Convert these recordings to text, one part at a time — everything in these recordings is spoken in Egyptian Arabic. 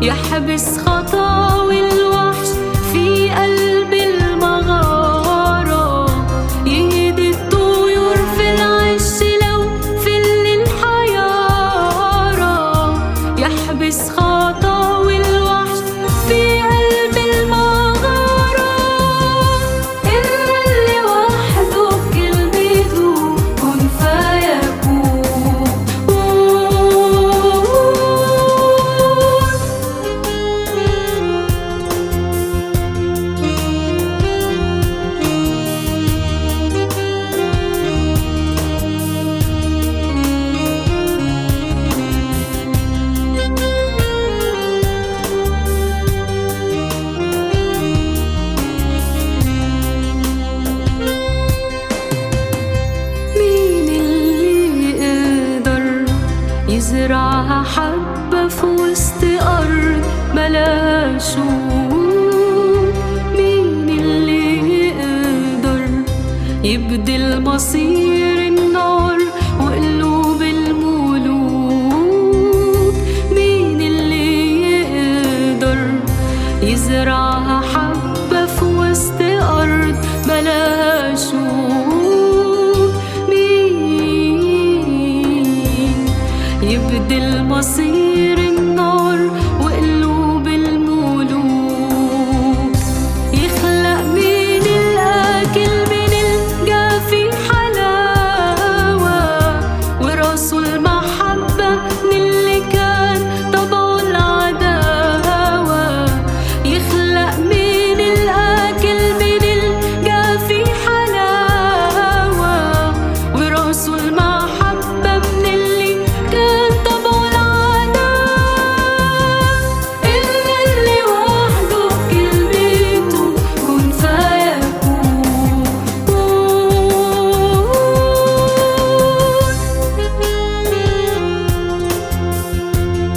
يحبس خطاوي الوحش في قلب المغارة يهدي الطيور في العش لو في الليل حيارة يحبس خطاوي الوحش في قلب المغارة إلا اللي وحده بكلمته كن فيكون مين اللي يقدر يزرعها حبة في وسط أرض ملهاش شوك مين اللي يقدر يبدل مصير النار وقلوب الملوك مين اللي يقدر يزرعها حبة في وسط أرض ملهاش شوك مين يبدل مصير النار وقلوب الملوك يخلق من الأكل من الجافي حلاوة وراسه المحبة من اللي كان طبعه العداوة يخلق من الأكل من الجافي حلاوة وراسه المحبة من اللي كان طبعه العداوة إلا اللي وحده بكلمته كن فيكون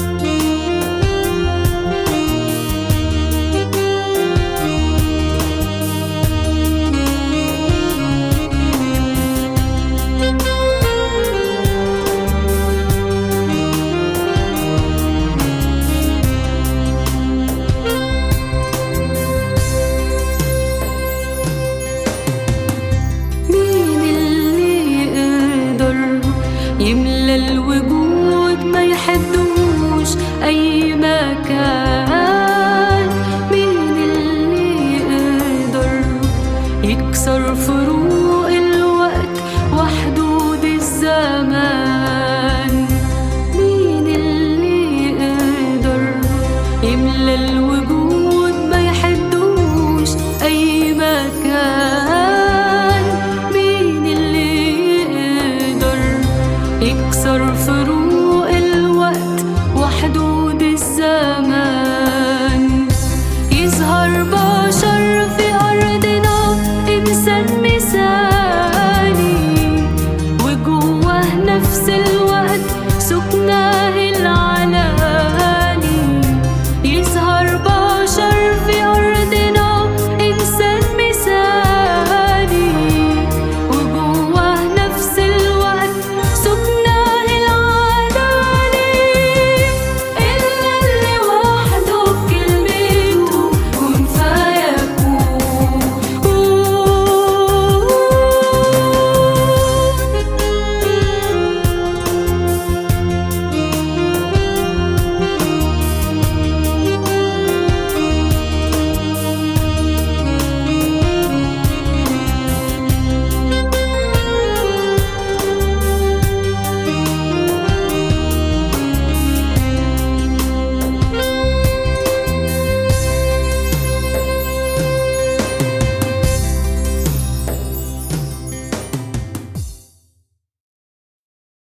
مين اللي يقدر يملى الوجود ما يحدوش أي مكان مين اللي يقدر يكسر فروق الوقت وحدود الزمان مين اللي يقدر يملى الوجود ما يحدوش أي مكان مين اللي يقدر يكسر فروق الوقت وحدود الزمان يظهر بشر في أرضنا إنسان مثالي وجوه نفس الوقت